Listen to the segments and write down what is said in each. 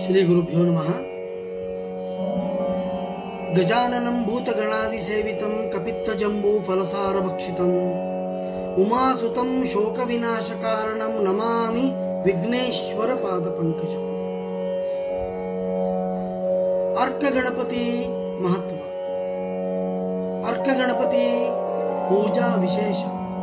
ಶ್ರೀ ಗುರುಭ್ಯೋ ನಮಃ ಗಜಾನನಂ ಭೂತಗಣಾದಿಸೇವಿತಂ ಕಪಿತ್ತಜಂಬೂ ಫಲಸಾರಭಕ್ಷಿತಂ ಉಮಾಸುತಂ ಶೋಕ ವಿನಾಶ ಕಾರಣಂ ನಮಾಮಿ ವಿಘ್ನೇಶ್ವರ ಪಾದ ಪಂಕಜಂ ಅರ್ಕ ಗಣಪತಿ ಮಹತ್ವ ಅರ್ಕ ಗಣಪತಿ ಪೂಜಾ ವಿಶೇಷ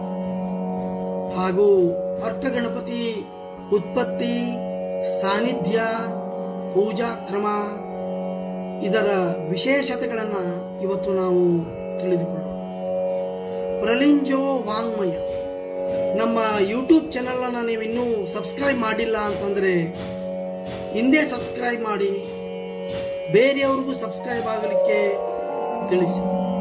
ಹಾಗೂ ಅರ್ಕ ಗಣಪತಿ ಉತ್ಪತ್ತಿ ಸಾನ್ನಿಧ್ಯ ಪೂಜಾ ಕ್ರಮ ಇದರ ವಿಶೇಷತೆಗಳನ್ನು ಇವತ್ತು ನಾವು ತಿಳಿದುಕೊಳ್ಳೋಣ ಪ್ರಲಿಂಜೋ ವಾಂಗ್ಮಯ ನಮ್ಮ ಯೂಟ್ಯೂಬ್ ಚಾನಲನ್ನು ನೀವು ಇನ್ನೂ ಸಬ್ಸ್ಕ್ರೈಬ್ ಮಾಡಿಲ್ಲ ಅಂತಂದ್ರೆ ಹಿಂದೆ ಸಬ್ಸ್ಕ್ರೈಬ್ ಮಾಡಿ ಬೇರೆಯವ್ರಿಗೂ ಸಬ್ಸ್ಕ್ರೈಬ್ ಆಗಲಿಕ್ಕೆ ತಿಳಿಸಿ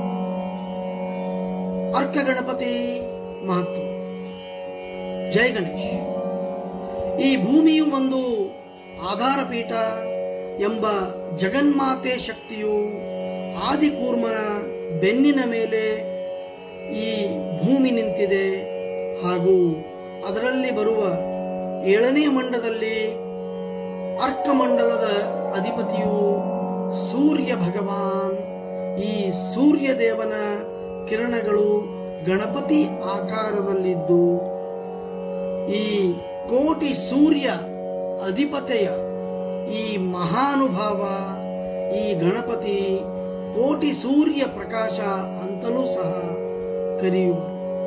ಅರ್ಕ ಗಣಪತಿ ಮಹತ್ವ ಜೈ ಗಣೇಶ್ ಈ ಭೂಮಿಯು ಒಂದು ಆಧಾರಪೀಠ ಎಂಬ ಜಗನ್ಮಾತೆ ಶಕ್ತಿಯು ಆದಿಕೂರ್ಮನ ಬೆನ್ನಿನ ಮೇಲೆ ಈ ಭೂಮಿ ನಿಂತಿದೆ ಹಾಗೂ ಅದರಲ್ಲಿ ಬರುವ ಏಳನೇ ಮಂಡದಲ್ಲಿ ಅರ್ಕಮಂಡಲದ ಅಧಿಪತಿಯು ಸೂರ್ಯ ಭಗವಾನ್ ಈ ಸೂರ್ಯ ದೇವನ ಕಿರಣಗಳು ಗಣಪತಿ ಆಕಾರದಲ್ಲಿದ್ದು ಈ ಕೋಟಿ ಸೂರ್ಯ ಅಧಿಪತೆಯ ಈ ಮಹಾನುಭಾವ ಈ ಗಣಪತಿ ಕೋಟಿ ಸೂರ್ಯ ಪ್ರಕಾಶ ಅಂತಲೂ ಸಹ ಕರೆಯುವರು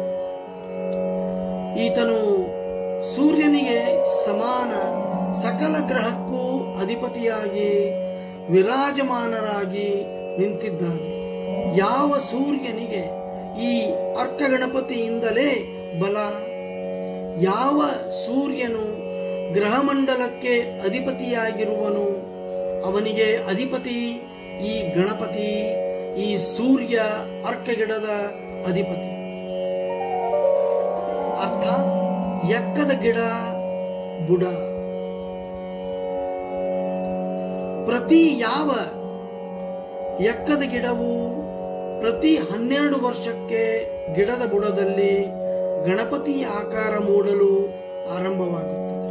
ಈತನು ಸೂರ್ಯನಿಗೆ ಸಮಾನ ಸಕಲ ಗ್ರಹಕ್ಕೂ ಅಧಿಪತಿಯಾಗಿ ವಿರಾಜಮಾನರಾಗಿ ನಿಂತಿದ್ದಾನೆ ಯಾವ ಸೂರ್ಯನಿಗೆ ಈ ಅರ್ಕ ಗಣಪತಿಯಿಂದಲೇ ಬಲ ಯಾವ ಸೂರ್ಯನು ಗ್ರಹಮಂಡಲಕ್ಕೆ ಅಧಿಪತಿಯಾಗಿರುವನು ಅವನಿಗೆ ಅಧಿಪತಿ ಈ ಗಣಪತಿ ಈ ಸೂರ್ಯ ಅರ್ಕಗಿಡದ ಅಧಿಪತಿ ಅರ್ಥ ಎಕ್ಕದ ಗಿಡ ಬುಡ ಪ್ರತಿ ಯಾವ ಎಕ್ಕದ ಗಿಡವು ಪ್ರತಿ ಹನ್ನೆರಡು ವರ್ಷಕ್ಕೆ ಗಿಡದ ಬುಡದಲ್ಲಿ ಗಣಪತಿ ಆಕಾರ ಮೂಡಲು ಆರಂಭವಾಗುತ್ತದೆ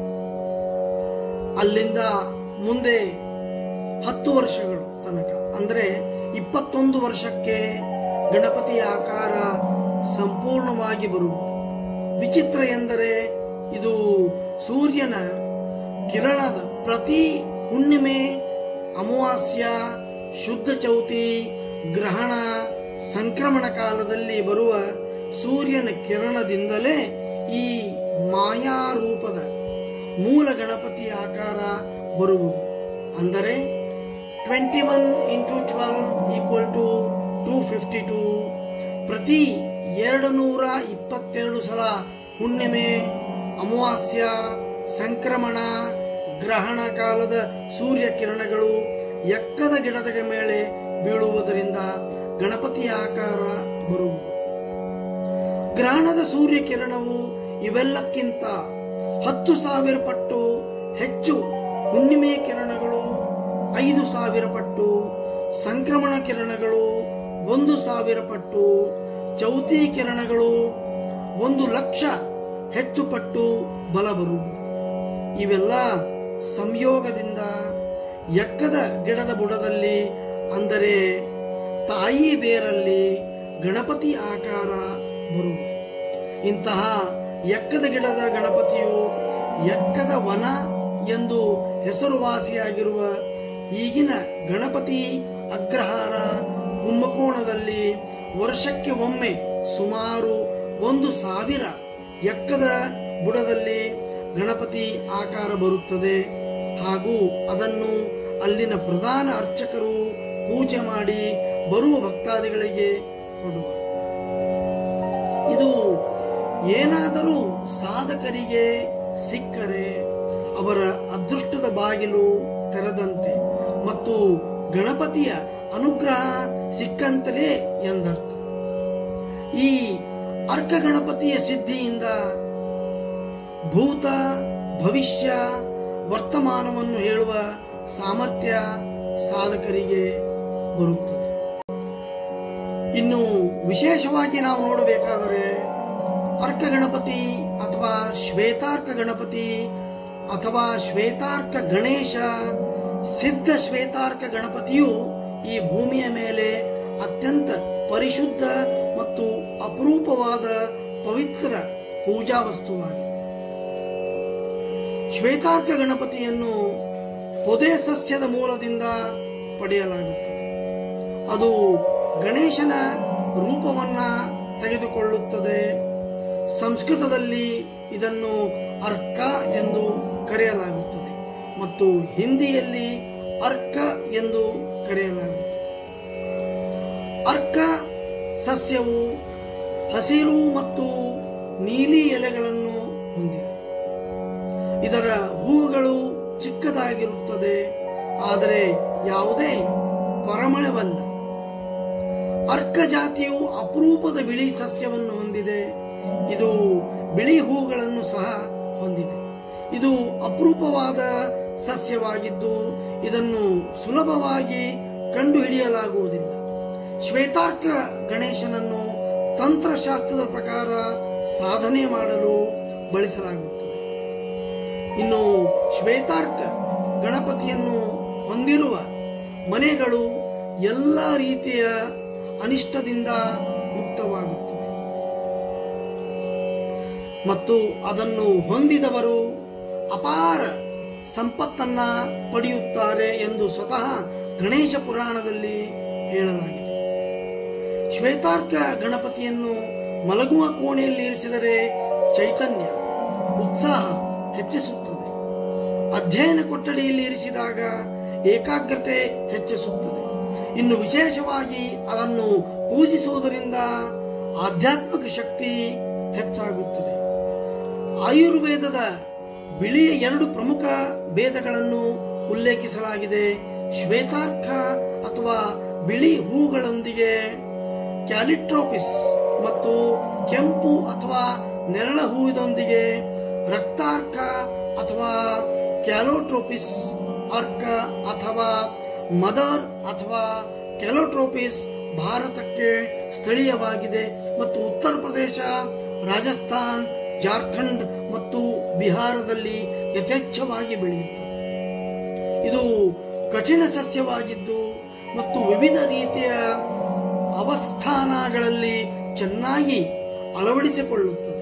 ಅಲ್ಲಿಂದ ಮುಂದೆ ಹತ್ತು ವರ್ಷಗಳು ತನಕ ಅಂದ್ರೆ ಇಪ್ಪತ್ತೊಂದು ವರ್ಷಕ್ಕೆ ಗಣಪತಿಯ ಆಕಾರ ಸಂಪೂರ್ಣವಾಗಿ ಬರುವುದು ವಿಚಿತ್ರ ಎಂದರೆ ಇದು ಸೂರ್ಯನ ಕಿರಣದ ಪ್ರತಿ ಹುಣ್ಣಿಮೆ ಅಮಾವಾಸ್ಯ ಶುದ್ಧ ಚೌತಿ ಗ್ರಹಣ ಸಂಕ್ರಮಣ ಕಾಲದಲ್ಲಿ ಬರುವ ಸೂರ್ಯನ ಕಿರಣದಿಂದಲೇ ಈ ಮಾಯಾ ರೂಪದ ಮೂಲ ಗಣಪತಿ ಆಕಾರ ಬರುವುದು ಅಂದರೆ twenty one into twelve equal to two fifty two ಪ್ರತಿ ಎರಡು ನೂರ ಇಪ್ಪತ್ತೆರಡು ಸಲ ಹುಣ್ಣಿಮೆ ಅಮಾವಾಸ್ಯ ಸಂಕ್ರಮಣ ಗ್ರಹಣ ಕಾಲದ ಸೂರ್ಯ ಕಿರಣಗಳು ಎಕ್ಕದ ಗಿಡದ ಮೇಲೆ ಬೀಳುವುದರಿಂದ ಗಣಪತಿಯ ಆಕಾರ ಬರುವುದು ಗ್ರಹಣದ ಸೂರ್ಯ ಕಿರಣವು ಇವೆಲ್ಲಕ್ಕಿಂತ ಹತ್ತು ಸಾವಿರ ಪಟ್ಟು ಹೆಚ್ಚು ಹುಣ್ಣಿಮೆ ಕಿರಣಗಳು ಐದು ಸಾವಿರ ಪಟ್ಟು ಸಂಕ್ರಮಣ ಕಿರಣಗಳು ಒಂದು ಸಾವಿರ ಪಟ್ಟು ಚೌತಿ ಕಿರಣಗಳು ಒಂದು ಲಕ್ಷ ಹೆಚ್ಚು ಪಟ್ಟು ಬಲ ಬರುವುದು ಇವೆಲ್ಲ ಸಂಯೋಗದಿಂದ ಎಕ್ಕದ ಗಿಡದ ಬುಡದಲ್ಲಿ ಅಂದರೆ ತಾಯಿ ಬೇರಲ್ಲಿ ಗಣಪತಿ ಆಕಾರ ಬರುವುದು ಇಂತಹ ಎಕ್ಕದ ಗಿಡದ ಗಣಪತಿಯು ಎಕ್ಕದ ವನ ಎಂದು ಹೆಸರುವಾಸಿಯಾಗಿರುವ ಈಗಿನ ಗಣಪತಿ ಅಗ್ರಹಾರ ಕುಂಭಕೋಣದಲ್ಲಿ ವರ್ಷಕ್ಕೆ ಒಮ್ಮೆ ಸುಮಾರು ಒಂದು ಸಾವಿರ ಎಕ್ಕದ ಬುಡದಲ್ಲಿ ಗಣಪತಿ ಆಕಾರ ಬರುತ್ತದೆ ಹಾಗೂ ಅದನ್ನು ಅಲ್ಲಿನ ಪ್ರಧಾನ ಅರ್ಚಕರು ಪೂಜೆ ಮಾಡಿ ಬರುವ ಭಕ್ತಾದಿಗಳಿಗೆ ಕೊಡುವರು ಇದು ಏನಾದರೂ ಸಾಧಕರಿಗೆ ಸಿಕ್ಕರೆ ಅವರ ಅದೃಷ್ಟದ ಬಾಗಿಲು ತೆರೆದಂತೆ ಮತ್ತು ಗಣಪತಿಯ ಅನುಗ್ರಹ ಸಿಕ್ಕಂತಲೇ ಎಂದರ್ಥ ಈ ಅರ್ಕ ಗಣಪತಿಯ ಸಿದ್ಧಿಯಿಂದ ಭೂತ ಭವಿಷ್ಯ ವರ್ತಮಾನವನ್ನು ಹೇಳುವ ಸಾಮರ್ಥ್ಯ ಸಾಧಕರಿಗೆ ಬರುತ್ತದೆ ಇನ್ನು ವಿಶೇಷವಾಗಿ ನಾವು ನೋಡಬೇಕಾದರೆ ಅರ್ಕ ಗಣಪತಿ ಅಥವಾ ಶ್ವೇತಾರ್ಕ ಗಣಪತಿ ಅಥವಾ ಶ್ವೇತಾರ್ಕ ಗಣೇಶ ಸಿದ್ಧ ಶ್ವೇತಾರ್ಕ ಗಣಪತಿಯು ಈ ಭೂಮಿಯ ಮೇಲೆ ಅತ್ಯಂತ ಪರಿಶುದ್ಧ ಮತ್ತು ಅಪರೂಪವಾದ ಪವಿತ್ರ ಪೂಜಾ ವಸ್ತುವಾಗಿದೆ ಶ್ವೇತಾರ್ಕ ಗಣಪತಿಯನ್ನು ಪೊದೆ ಸಸ್ಯದ ಮೂಲದಿಂದ ಪಡೆಯಲಾಗುತ್ತದೆ ಅದು ಗಣೇಶನ ರೂಪವನ್ನ ತೆಗೆದುಕೊಳ್ಳುತ್ತದೆ ಸಂಸ್ಕೃತದಲ್ಲಿ ಇದನ್ನು ಅರ್ಕ ಎಂದು ಕರೆಯಲಾಗುತ್ತದೆ ಮತ್ತು ಹಿಂದಿಯಲ್ಲಿ ಅರ್ಕ ಎಂದು ಕರೆಯಲಾಗುತ್ತದೆ ಅರ್ಕ ಸಸ್ಯವು ಹಸಿರು ಮತ್ತು ನೀಲಿ ಎಲೆಗಳನ್ನು ಹೊಂದಿದೆ ಇದರ ಹೂವುಗಳು ಚಿಕ್ಕದಾಗಿರುತ್ತದೆ ಆದರೆ ಯಾವುದೇ ಪರಿಮಳವಲ್ಲ ಅರ್ಕ ಜಾತಿಯು ಅಪರೂಪದ ಬಿಳಿ ಸಸ್ಯವನ್ನು ಹೊಂದಿದೆ ಇದು ಬಿಳಿ ಹೂಗಳನ್ನು ಸಹ ಹೊಂದಿದೆ ಇದು ಅಪರೂಪವಾದ ಸಸ್ಯವಾಗಿದ್ದು ಇದನ್ನು ಸುಲಭವಾಗಿ ಕಂಡುಹಿಡಿಯಲಾಗುವುದಿಲ್ಲ ಶ್ವೇತಾರ್ಕ ಗಣೇಶನನ್ನು ತಂತ್ರಶಾಸ್ತ್ರದ ಪ್ರಕಾರ ಸಾಧನೆ ಮಾಡಲು ಬಳಸಲಾಗುತ್ತದೆ ಇನ್ನು ಶ್ವೇತಾರ್ಕ ಗಣಪತಿಯನ್ನು ಹೊಂದಿರುವ ಮನೆಗಳು ಎಲ್ಲ ರೀತಿಯ ಅನಿಷ್ಟದಿಂದ ಮುಕ್ತವಾಗುತ್ತವೆ ಮತ್ತು ಅದನ್ನು ಹೊಂದಿದವರು ಅಪಾರ ಸಂಪತ್ತನ್ನ ಪಡೆಯುತ್ತಾರೆ ಎಂದು ಸ್ವತಃ ಗಣೇಶ ಪುರಾಣದಲ್ಲಿ ಹೇಳಲಾಗಿದೆ ಶ್ವೇತಾರ್ಕ ಗಣಪತಿಯನ್ನು ಮಲಗುವ ಕೋಣೆಯಲ್ಲಿ ಇರಿಸಿದರೆ ಚೈತನ್ಯ ಉತ್ಸಾಹ ಹೆಚ್ಚಿಸುತ್ತದೆ ಅಧ್ಯಯನ ಕೊಠಡಿಯಲ್ಲಿ ಇರಿಸಿದಾಗ ಏಕಾಗ್ರತೆ ಹೆಚ್ಚಿಸುತ್ತದೆ ಇನ್ನು ವಿಶೇಷವಾಗಿ ಅದನ್ನು ಪೂಜಿಸುವುದರಿಂದ ಆಧ್ಯಾತ್ಮಿಕ ಶಕ್ತಿ ಹೆಚ್ಚಾಗುತ್ತದೆ ಆಯುರ್ವೇದದ ಬಿಳಿಯ ಎರಡು ಪ್ರಮುಖ ಭೇದಗಳನ್ನು ಉಲ್ಲೇಖಿಸಲಾಗಿದೆ ಶ್ವೇತಾರ್ಕ ಅಥವಾ ಬಿಳಿ ಹೂಗಳೊಂದಿಗೆ ಕ್ಯಾಲಿಟ್ರೋಪಿಸ್ ಮತ್ತು ಕೆಂಪು ಅಥವಾ ನೆರಳ ಹೂವಿನೊಂದಿಗೆ ರಕ್ತಾರ್ಕ ಅಥವಾ ಕ್ಯಾಲೋಟ್ರೋಪಿಸ್ ಅರ್ಕ ಅಥವಾ ಮದರ್ ಅಥವಾ ಕ್ಯಾಲೋಟ್ರೋಪಿಸ್ ಭಾರತಕ್ಕೆ ಸ್ಥಳೀಯವಾಗಿದೆ ಮತ್ತು ಉತ್ತರ ಪ್ರದೇಶ ರಾಜಸ್ಥಾನ್ ಜಾರ್ಖಂಡ್ ಮತ್ತು ಬಿಹಾರದಲ್ಲಿ ಯಥೇಚ್ಛವಾಗಿ ಬೆಳೆಯುತ್ತದೆ ಇದು ಕಠಿಣ ಸಸ್ಯವಾಗಿದ್ದು ಮತ್ತು ವಿವಿಧ ರೀತಿಯ ಅವಸ್ಥಾನಗಳಲ್ಲಿ ಚೆನ್ನಾಗಿ ಅಳವಡಿಸಿಕೊಳ್ಳುತ್ತದೆ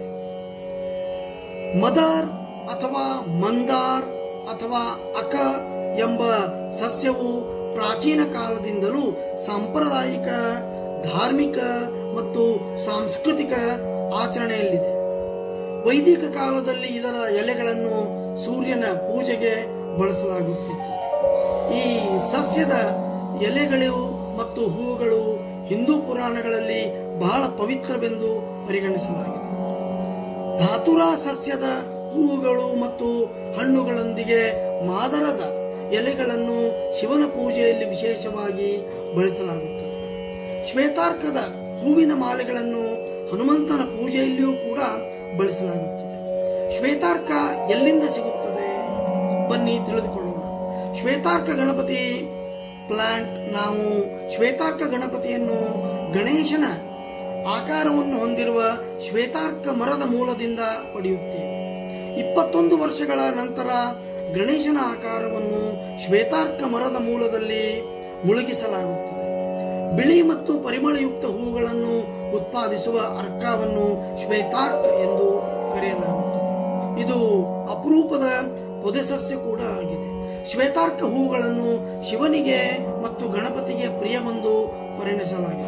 ಮದಾರ್ ಅಥವಾ ಮಂದಾರ್ ಅಥವಾ ಅಕ ಎಂಬ ಸಸ್ಯವು ಪ್ರಾಚೀನ ಕಾಲದಿಂದಲೂ ಸಾಂಪ್ರದಾಯಿಕ ಧಾರ್ಮಿಕ ಮತ್ತು ಸಾಂಸ್ಕೃತಿಕ ಆಚರಣೆಯಲ್ಲಿದೆ ವೈದಿಕ ಕಾಲದಲ್ಲಿ ಇದರ ಎಲೆಗಳನ್ನು ಸೂರ್ಯನ ಪೂಜೆಗೆ ಬಳಸಲಾಗುತ್ತಿತ್ತು ಈ ಸಸ್ಯದ ಎಲೆಗಳು ಮತ್ತು ಹೂವುಗಳು ಹಿಂದೂ ಪುರಾಣಗಳಲ್ಲಿ ಬಹಳ ಪವಿತ್ರವೆಂದು ಪರಿಗಣಿಸಲಾಗಿದೆ ಧಾತುರಾ ಸಸ್ಯದ ಹೂವುಗಳು ಮತ್ತು ಹಣ್ಣುಗಳೊಂದಿಗೆ ಮಾದರದ ಎಲೆಗಳನ್ನು ಶಿವನ ಪೂಜೆಯಲ್ಲಿ ವಿಶೇಷವಾಗಿ ಬಳಸಲಾಗುತ್ತದೆ ಶ್ವೇತಾರ್ಕದ ಹೂವಿನ ಮಾಲೆಗಳನ್ನು ಹನುಮಂತನ ಪೂಜೆಯಲ್ಲಿಯೂ ಕೂಡ ಬಳಸಲಾಗುತ್ತದೆ ಶ್ವೇತಾರ್ಕ ಎಲ್ಲಿಂದ ಸಿಗುತ್ತದೆ ಬನ್ನಿ ತಿಳಿದುಕೊಳ್ಳೋಣ ಶ್ವೇತಾರ್ಕ ಗಣಪತಿ ಪ್ಲಾಂಟ್ ನಾವು ಶ್ವೇತಾರ್ಕ ಗಣಪತಿಯನ್ನು ಗಣೇಶನ ಆಕಾರವನ್ನು ಹೊಂದಿರುವ ಶ್ವೇತಾರ್ಕ ಮರದ ಮೂಲದಿಂದ ಪಡೆಯುತ್ತೇವೆ ಇಪ್ಪತ್ತೊಂದು ವರ್ಷಗಳ ನಂತರ ಗಣೇಶನ ಆಕಾರವನ್ನು ಶ್ವೇತಾರ್ಕ ಮರದ ಮೂಲದಲ್ಲಿ ಮುಳುಗಿಸಲಾಗುತ್ತದೆ ಬಿಳಿ ಮತ್ತು ಪರಿಮಳಯುಕ್ತ ಹೂಗಳನ್ನು ಉತ್ಪಾದಿಸುವ ಅರ್ಕವನ್ನು ಶ್ವೇತಾರ್ಕ ಎಂದು ಕರೆಯಲಾಗುತ್ತದೆ ಇದು ಅಪರೂಪದ ಪೊದೆಸಸ್ಯ ಕೂಡ ಆಗಿದೆ ಶ್ವೇತಾರ್ಕ ಹೂಗಳನ್ನು ಶಿವನಿಗೆ ಮತ್ತು ಗಣಪತಿಗೆ ಪ್ರಿಯವೆಂದು ಪರಿಗಣಿಸಲಾಗಿದೆ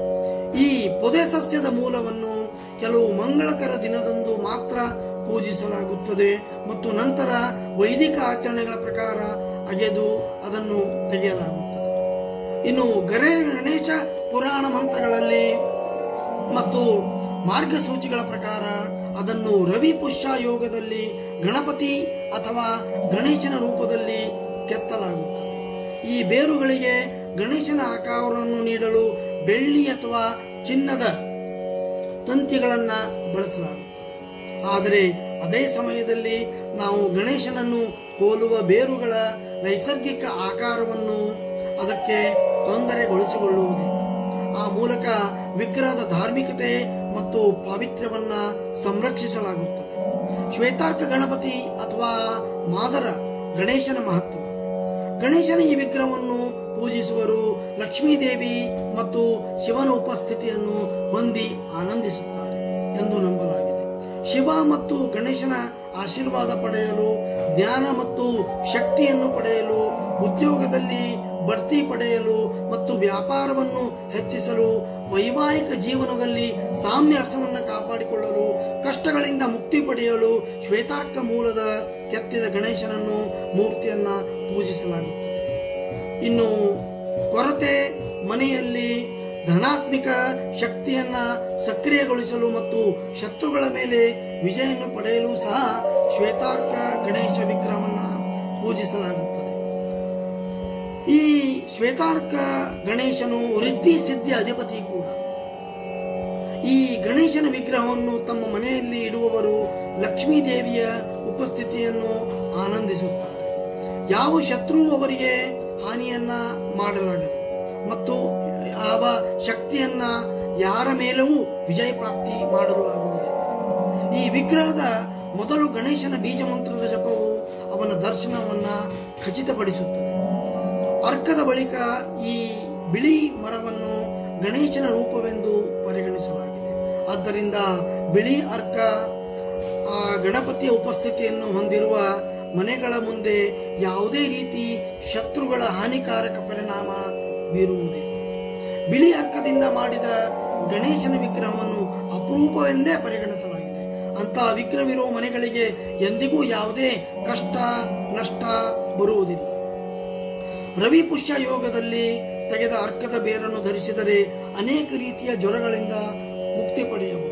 ಈ ಪೊದೆ ಸಸ್ಯದ ಮೂಲವನ್ನು ಕೆಲವು ಮಂಗಳಕರ ದಿನದಂದು ಮಾತ್ರ ಪೂಜಿಸಲಾಗುತ್ತದೆ ಮತ್ತು ನಂತರ ವೈದಿಕ ಆಚರಣೆಗಳ ಪ್ರಕಾರ ಅಗೆದು ಅದನ್ನು ತೆಗೆಯಲಾಗುತ್ತದೆ ಇನ್ನು ಗರೆ ಗಣೇಶ ಪುರಾಣ ಮಂತ್ರಗಳಲ್ಲಿ ಮತ್ತು ಮಾರ್ಗಸೂಚಿಗಳ ಪ್ರಕಾರ ಅದನ್ನು ರವಿ ಪುಷ್ಯ ಯೋಗದಲ್ಲಿ ಗಣಪತಿ ಅಥವಾ ಗಣೇಶನ ರೂಪದಲ್ಲಿ ಕೆತ್ತಲಾಗುತ್ತದೆ ಈ ಬೇರುಗಳಿಗೆ ಗಣೇಶನ ಆಕಾರವನ್ನು ನೀಡಲು ಬೆಳ್ಳಿ ಅಥವಾ ಚಿನ್ನದ ತಂತಿಗಳನ್ನ ಬಳಸಲಾಗುತ್ತದೆ ಆದರೆ ಅದೇ ಸಮಯದಲ್ಲಿ ನಾವು ಗಣೇಶನನ್ನು ಹೋಲುವ ಬೇರುಗಳ ನೈಸರ್ಗಿಕ ಆಕಾರವನ್ನು ಅದಕ್ಕೆ ತೊಂದರೆಗೊಳಿಸಿಕೊಳ್ಳುವುದಿಲ್ಲ ಆ ಮೂಲಕ ವಿಗ್ರಹದ ಧಾರ್ಮಿಕತೆ ಮತ್ತು ಪಾವಿತ್ರ್ಯವನ್ನ ಸಂರಕ್ಷಿಸಲಾಗುತ್ತದೆ ಶ್ವೇತಾರ್ಕ ಗಣಪತಿ ಅಥವಾ ಮಾದರ ಗಣೇಶನ ಮಹತ್ವ ಗಣೇಶನ ಈ ವಿಗ್ರಹವನ್ನು ಪೂಜಿಸುವರು ಲಕ್ಷ್ಮೀದೇವಿ ಮತ್ತು ಶಿವನ ಉಪಸ್ಥಿತಿಯನ್ನು ಹೊಂದಿ ಆನಂದಿಸುತ್ತಾರೆ ಎಂದು ನಂಬಲಾಗಿದೆ ಶಿವ ಮತ್ತು ಗಣೇಶನ ಆಶೀರ್ವಾದ ಪಡೆಯಲು ಜ್ಞಾನ ಮತ್ತು ಶಕ್ತಿಯನ್ನು ಪಡೆಯಲು ಉದ್ಯೋಗದಲ್ಲಿ ಬಡ್ತಿ ಪಡೆಯಲು ಮತ್ತು ವ್ಯಾಪಾರವನ್ನು ಹೆಚ್ಚಿಸಲು ವೈವಾಹಿಕ ಜೀವನದಲ್ಲಿ ಸಾಮ್ಯರಸವನ್ನು ಕಾಪಾಡಿಕೊಳ್ಳಲು ಕಷ್ಟಗಳಿಂದ ಮುಕ್ತಿ ಪಡೆಯಲು ಶ್ವೇತಾರ್ಕ ಮೂಲದ ಕೆತ್ತಿದ ಗಣೇಶನನ್ನು ಮೂರ್ತಿಯನ್ನ ಪೂಜಿಸಲಾಗುತ್ತದೆ ಇನ್ನು ಕೊರತೆ ಮನೆಯಲ್ಲಿ ಧನಾತ್ಮಿಕ ಶಕ್ತಿಯನ್ನ ಸಕ್ರಿಯಗೊಳಿಸಲು ಮತ್ತು ಶತ್ರುಗಳ ಮೇಲೆ ವಿಜಯನ್ನು ಪಡೆಯಲು ಸಹ ಶ್ವೇತಾರ್ಕ ಗಣೇಶ ವಿಗ್ರಹವನ್ನ ಪೂಜಿಸಲಾಗುತ್ತದೆ ಈ ಶ್ವೇತಾರ್ಕ ಗಣೇಶನು ವೃದ್ಧಿ ಸಿದ್ಧಿ ಅಧಿಪತಿ ಕೂಡ ಈ ಗಣೇಶನ ವಿಗ್ರಹವನ್ನು ತಮ್ಮ ಮನೆಯಲ್ಲಿ ಇಡುವವರು ಲಕ್ಷ್ಮೀ ದೇವಿಯ ಉಪಸ್ಥಿತಿಯನ್ನು ಆನಂದಿಸುತ್ತಾರೆ ಯಾವ ಶತ್ರು ಅವರಿಗೆ ಹಾನಿಯನ್ನ ಮಾಡಲಾಗದು ಮತ್ತು ಯಾವ ಶಕ್ತಿಯನ್ನ ಯಾರ ಮೇಲೂ ವಿಜಯ ಪ್ರಾಪ್ತಿ ಮಾಡಲು ಆಗುವುದಿಲ್ಲ ಈ ವಿಗ್ರಹದ ಮೊದಲು ಗಣೇಶನ ಬೀಜ ಮಂತ್ರದ ಜಪವು ಅವನ ದರ್ಶನವನ್ನ ಖಚಿತಪಡಿಸುತ್ತದೆ ಅರ್ಕದ ಬಳಿಕ ಈ ಬಿಳಿ ಮರವನ್ನು ಗಣೇಶನ ರೂಪವೆಂದು ಪರಿಗಣಿಸಲಾಗಿದೆ ಆದ್ದರಿಂದ ಬಿಳಿ ಅರ್ಕ ಆ ಗಣಪತಿಯ ಉಪಸ್ಥಿತಿಯನ್ನು ಹೊಂದಿರುವ ಮನೆಗಳ ಮುಂದೆ ಯಾವುದೇ ರೀತಿ ಶತ್ರುಗಳ ಹಾನಿಕಾರಕ ಪರಿಣಾಮ ಬೀರುವುದಿಲ್ಲ ಬಿಳಿ ಅರ್ಕದಿಂದ ಮಾಡಿದ ಗಣೇಶನ ವಿಗ್ರಹವನ್ನು ಅಪರೂಪವೆಂದೇ ಪರಿಗಣಿಸಲಾಗಿದೆ ಅಂತಹ ವಿಗ್ರಹವಿರುವ ಮನೆಗಳಿಗೆ ಎಂದಿಗೂ ಯಾವುದೇ ಕಷ್ಟ ನಷ್ಟ ಬರುವುದಿಲ್ಲ ರವಿ ಪುಷ್ಯ ಯೋಗದಲ್ಲಿ ತೆಗೆದ ಅರ್ಕದ ಬೇರನ್ನು ಧರಿಸಿದರೆ ಅನೇಕ ರೀತಿಯ ಜ್ವರಗಳಿಂದ ಮುಕ್ತಿ ಪಡೆಯಬಹುದು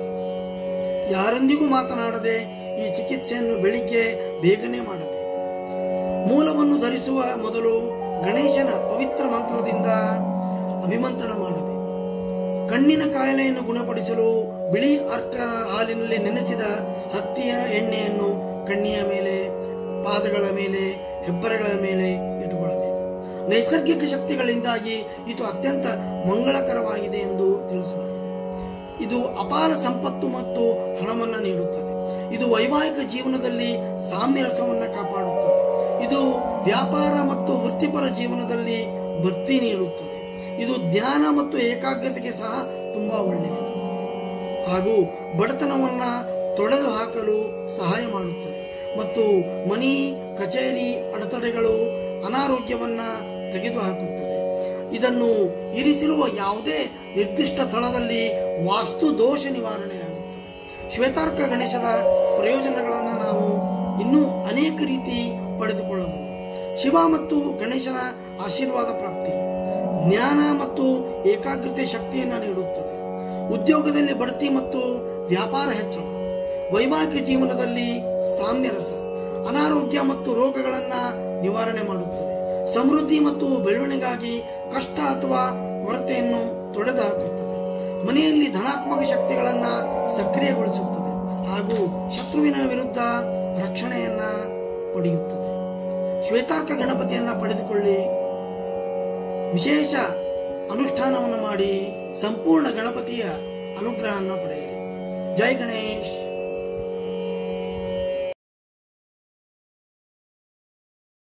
ಯಾರೊಂದಿಗೂ ಮಾತನಾಡದೆ ಈ ಚಿಕಿತ್ಸೆಯನ್ನು ಬೆಳಿಗ್ಗೆ ಬೇಗನೆ ಮಾಡಬೇಕು ಮೂಲವನ್ನು ಧರಿಸುವ ಮೊದಲು ಗಣೇಶನ ಪವಿತ್ರ ಮಂತ್ರದಿಂದ ಅಭಿಮಂತ್ರಣ ಮಾಡಬೇಕು ಕಣ್ಣಿನ ಕಾಯಿಲೆಯನ್ನು ಗುಣಪಡಿಸಲು ಬಿಳಿ ಅರ್ಕ ಹಾಲಿನಲ್ಲಿ ನೆನೆಸಿದ ಹತ್ತಿಯ ಎಣ್ಣೆಯನ್ನು ಕಣ್ಣಿಯ ಮೇಲೆ ಪಾದಗಳ ಮೇಲೆ ಹೆಬ್ಬರೆಗಳ ಮೇಲೆ ಇಟ್ಟುಕೊಳ್ಳಬೇಕು ನೈಸರ್ಗಿಕ ಶಕ್ತಿಗಳಿಂದಾಗಿ ಇದು ಅತ್ಯಂತ ಮಂಗಳಕರವಾಗಿದೆ ಎಂದು ತಿಳಿಸಲಾಗಿದೆ ಇದು ಅಪಾರ ಸಂಪತ್ತು ಮತ್ತು ಹಣವನ್ನು ನೀಡುತ್ತದೆ ಇದು ವೈವಾಹಿಕ ಜೀವನದಲ್ಲಿ ಸಾಮ್ಯರಸವನ್ನು ಕಾಪಾಡುತ್ತದೆ ಇದು ವ್ಯಾಪಾರ ಮತ್ತು ವೃತ್ತಿಪರ ಜೀವನದಲ್ಲಿ ಭರ್ತಿ ನೀಡುತ್ತದೆ ಇದು ಜ್ಞಾನ ಮತ್ತು ಏಕಾಗ್ರತೆಗೆ ಸಹ ತುಂಬಾ ಒಳ್ಳೆಯದು ಹಾಗೂ ಬಡತನವನ್ನ ತೊಡೆದು ಹಾಕಲು ಸಹಾಯ ಮಾಡುತ್ತದೆ ಮತ್ತು ಮನಿ ಕಚೇರಿ ಅಡೆತಡೆಗಳು ಅನಾರೋಗ್ಯವನ್ನ ತೆಗೆದುಹಾಕುತ್ತದೆ ಇದನ್ನು ಇರಿಸಿರುವ ಯಾವುದೇ ನಿರ್ದಿಷ್ಟ ಸ್ಥಳದಲ್ಲಿ ವಾಸ್ತು ದೋಷ ನಿವಾರಣೆಯಾಗುತ್ತದೆ ಶ್ವೇತಾರ್ಕ ಗಣೇಶದ ಪ್ರಯೋಜನಗಳನ್ನು ನಾವು ಇನ್ನೂ ಅನೇಕ ರೀತಿ ಪಡೆದುಕೊಳ್ಳಬಹುದು ಶಿವ ಮತ್ತು ಗಣೇಶನ ಆಶೀರ್ವಾದ ಪ್ರಾಪ್ತಿ ಜ್ಞಾನ ಮತ್ತು ಏಕಾಗ್ರತೆ ಶಕ್ತಿಯನ್ನು ನೀಡುತ್ತದೆ ಉದ್ಯೋಗದಲ್ಲಿ ಬಡ್ತಿ ಮತ್ತು ವ್ಯಾಪಾರ ಹೆಚ್ಚಳ ವೈವಾಹಿಕ ಜೀವನದಲ್ಲಿ ಸಾಮ್ಯರಸ ಅನಾರೋಗ್ಯ ಮತ್ತು ರೋಗಗಳನ್ನ ನಿವಾರಣೆ ಮಾಡುತ್ತದೆ ಸಮೃದ್ಧಿ ಮತ್ತು ಬೆಳವಣಿಗಾಗಿ ಕಷ್ಟ ಅಥವಾ ಕೊರತೆಯನ್ನು ತೊಡೆದು ಹಾಕುತ್ತದೆ ಮನೆಯಲ್ಲಿ ಧನಾತ್ಮಕ ಶಕ್ತಿಗಳನ್ನ ಸಕ್ರಿಯಗೊಳಿಸುತ್ತದೆ ಹಾಗೂ ಶತ್ರುವಿನ ವಿರುದ್ಧ ರಕ್ಷಣೆಯನ್ನ ಪಡೆಯುತ್ತದೆ ಶ್ವೇತಾರ್ಕ ಗಣಪತಿಯನ್ನ ಪಡೆದುಕೊಳ್ಳಿ ವಿಶೇಷ ಅನುಷ್ಠಾನವನ್ನು ಮಾಡಿ ಸಂಪೂರ್ಣ ಗಣಪತಿಯ ಅನುಗ್ರಹವನ್ನು ಪಡೆಯಿರಿ ಜೈ ಗಣೇಶ್